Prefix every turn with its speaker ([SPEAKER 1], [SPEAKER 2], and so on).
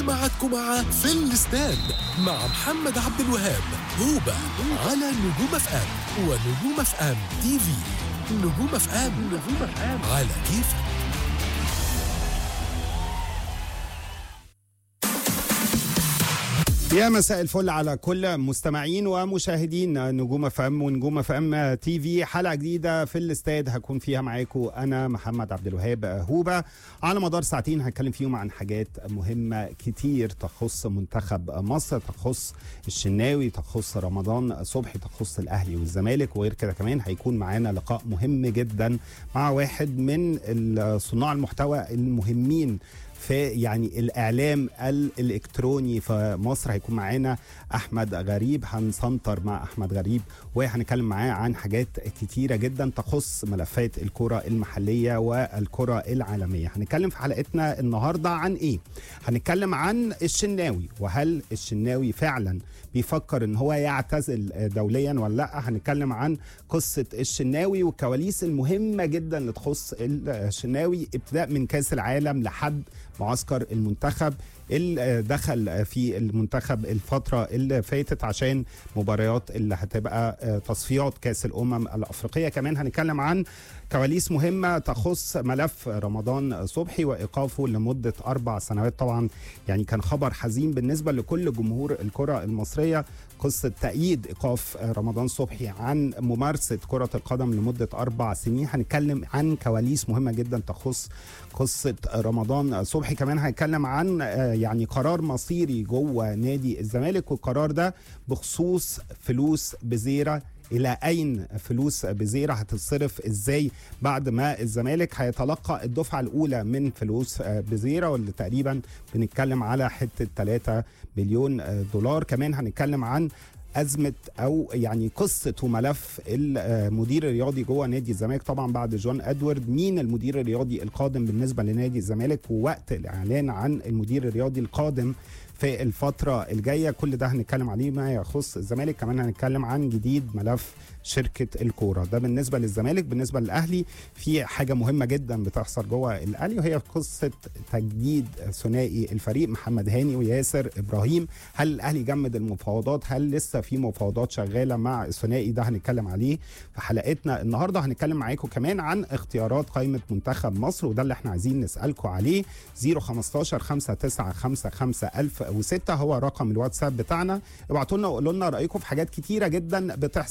[SPEAKER 1] جه ميعادكم مع في الاستاد مع محمد عبد الوهاب هوبا على نجوم اف ام ونجوم اف ام تي في نجوم اف ام نجوم اف ام على كيفك
[SPEAKER 2] يا مساء الفل على كل مستمعين ومشاهدين نجوم اف ام ونجوم اف ام تي في حلقه جديده في الاستاد هكون فيها معاكم انا محمد عبد الوهاب هوبه على مدار ساعتين هنتكلم فيهم عن حاجات مهمه كتير تخص منتخب مصر تخص الشناوي تخص رمضان صبحي تخص الاهلي والزمالك وغير كده كمان هيكون معانا لقاء مهم جدا مع واحد من صناع المحتوى المهمين في يعني الاعلام الالكتروني في مصر هيكون معانا احمد غريب هنسنتر مع احمد غريب وهنتكلم معاه عن حاجات كتيره جدا تخص ملفات الكره المحليه والكره العالميه هنتكلم في حلقتنا النهارده عن ايه هنتكلم عن الشناوي وهل الشناوي فعلا بيفكر ان هو يعتزل دوليا ولا لا هنتكلم عن قصه الشناوي والكواليس المهمه جدا اللي تخص الشناوي ابتداء من كاس العالم لحد معسكر المنتخب اللي دخل في المنتخب الفترة اللي فاتت عشان مباريات اللي هتبقى تصفيات كاس الأمم الأفريقية كمان هنتكلم عن كواليس مهمة تخص ملف رمضان صبحي وإيقافه لمدة أربع سنوات طبعا يعني كان خبر حزين بالنسبة لكل جمهور الكرة المصرية قصة تأييد إيقاف رمضان صبحي عن ممارسة كرة القدم لمدة أربع سنين هنتكلم عن كواليس مهمة جدا تخص قصة رمضان صبحي كمان هنتكلم عن يعني قرار مصيري جوه نادي الزمالك والقرار ده بخصوص فلوس بزيرة الى اين فلوس بزيرة هتتصرف ازاي بعد ما الزمالك هيتلقى الدفعه الاولى من فلوس بزيرة واللي تقريبا بنتكلم على حته 3 مليون دولار كمان هنتكلم عن ازمه او يعني قصه وملف المدير الرياضي جوه نادي الزمالك طبعا بعد جون ادوارد مين المدير الرياضي القادم بالنسبه لنادي الزمالك ووقت الاعلان عن المدير الرياضي القادم في الفترة الجاية كل ده هنتكلم عليه ما يخص الزمالك كمان هنتكلم عن جديد ملف شركة الكورة ده بالنسبة للزمالك بالنسبة للأهلي في حاجة مهمة جدا بتحصل جوه الأهلي وهي قصة تجديد ثنائي الفريق محمد هاني وياسر إبراهيم هل الأهلي جمد المفاوضات هل لسه في مفاوضات شغالة مع الثنائي ده هنتكلم عليه في حلقتنا النهاردة هنتكلم معاكم كمان عن اختيارات قائمة منتخب مصر وده اللي احنا عايزين نسألكم عليه 015 5955 1006 هو رقم الواتساب بتاعنا ابعتوا لنا وقولوا لنا رأيكم في حاجات كتيرة جدا بتحصل